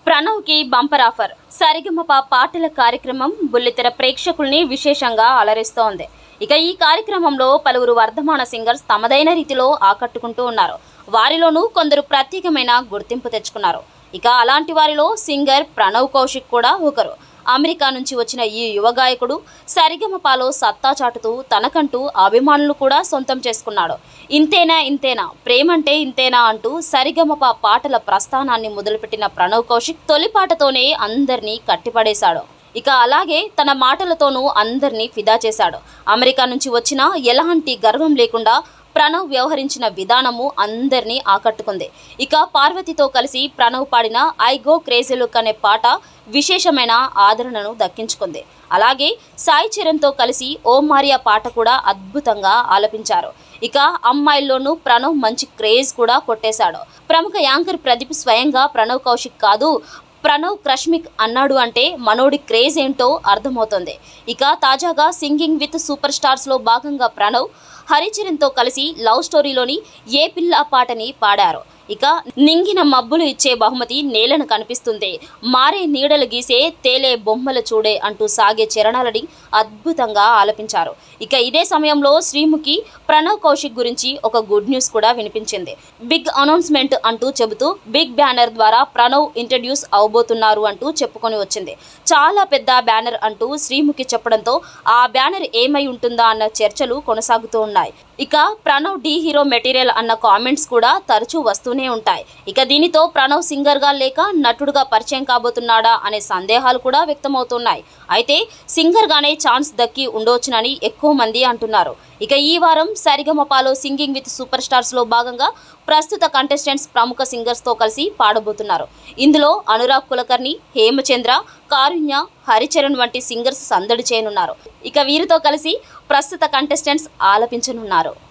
ప్రణవ్కి bumper offer Sa Re Ga Ma Pa పాటల కార్యక్రమం బుల్లితెర ప్రేక్షకుల్ని విశేషంగా అలరిస్తోంది ఇక ఈ కార్యక్రమంలో పలువురు వర్ధమాన సింగర్స్ తమదైన రీతిలో ఆకట్టుకుంటూ ఉన్నారు వారిలోనూ కొందరు ప్రత్యేకమైన గుర్తింపు తెచ్చుకున్నారు ఇక అలాంటి వారిలో సింగర్ ప్రణవ్ కౌశిక్ కూడా ఒకరు అమెరికా నుంచి వచ్చిన ఈ యువ గాయకుడు సరిగమపాలో సత్తా చాటుతూ తనకంటూ అభిమానులు కూడా సొంతం చేసుకున్నాడు ఇంతేనా ఇంతేనా ప్రేమంటే ఇంతేనా అంటూ సరిగమప పాటల ప్రస్థానాన్ని మొదలుపెట్టిన ప్రణవ్ కౌశిక్ తొలి పాటతోనే అందరినీ కట్టిపడేశాడు ఇక అలాగే తన మాటలతోనూ అందరినీ ఫిదా చేశాడు అమెరికా నుంచి వచ్చిన ఎలాంటి గర్వం లేకుండా ప్రణవ్ వ్యవహరించిన విధానము అందరినీ ఆకట్టుకుంది ఇక పార్వతితో కలిసి ప్రణవ్ పాడిన ఐ గో క్రేజీ లుక్ అనే పాట విశేషమైన ఆదరణను దక్కించుకుంది అలాగే సాయి చరణ్తో కలిసి ఓ మారియా పాట కూడా అద్భుతంగా ఆలపించారు ఇక అమ్మాయిల్లోనూ ప్రణవ్ మంచి క్రేజ్ కూడా కొట్టేశాడు ప్రముఖ యాంకర్ ప్రదీప్ స్వయంగా ప్రణవ్ కౌశిక్ కాదు ప్రణవ్ క్రష్మిక్ అన్నాడు అంటే మనోడి క్రేజ్ ఏంటో అర్థమవుతుంది ఇక తాజాగా సింగింగ్ విత్ సూపర్ స్టార్స్లో భాగంగా ప్రణవ్ హరిచరణ్తో కలిసి లవ్ స్టోరీలోని ఏ పిల్ల పాటని పాడారు ఇక నింగిన మబ్బులు ఇచ్చే బహుమతి నేలను కనిపిస్తుంది మారే నీడలు గీసే తేలే బొమ్మలు చూడే అంటూ సాగే చరణాలని అద్భుతంగా ఆలపించారు ఇక ఇదే సమయంలో శ్రీముఖి ప్రణవ్ కౌశిక్ గురించి ఒక గుడ్ న్యూస్ కూడా వినిపించింది బిగ్ అనౌన్స్మెంట్ అంటూ చెబుతూ బిగ్ బ్యానర్ ద్వారా ప్రణవ్ ఇంట్రడ్యూస్ అవబోతున్నారు అంటూ చెప్పుకొని వచ్చింది చాలా పెద్ద బ్యానర్ అంటూ శ్రీముఖి చెప్పడంతో ఆ బ్యానర్ ఏమై ఉంటుందా అన్న చర్చలు కొనసాగుతూ ఉన్నాయి ఇక ప్రణవ్ డి హీరో మెటీరియల్ అన్న కామెంట్స్ కూడా తరచూ వస్తూనే ఉంటాయి ఇక దీనితో ప్రణవ్ సింగర్గా లేక నటుడుగా పరిచయం కాబోతున్నాడా అనే సందేహాలు కూడా వ్యక్తమవుతున్నాయి అయితే సింగర్గానే ఛాన్స్ దక్కి ఉండవచ్చునని ఎక్కువ మంది అంటున్నారు ఇక ఈ వారం సరిగమపాలో సింగింగ్ విత్ సూపర్ స్టార్స్లో భాగంగా ప్రస్తుత కంటెస్టెంట్స్ ప్రముఖ సింగర్స్తో కలిసి పాడబోతున్నారు ఇందులో అనురాగ్ కులకర్ణి హేమచంద్ర కారుణ్య హరిచరణ్ వంటి సింగర్స్ సందడి చేయనున్నారు ఇక వీరితో కలిసి ప్రస్తుత కంటెస్టెంట్స్ ఆలపించనున్నారు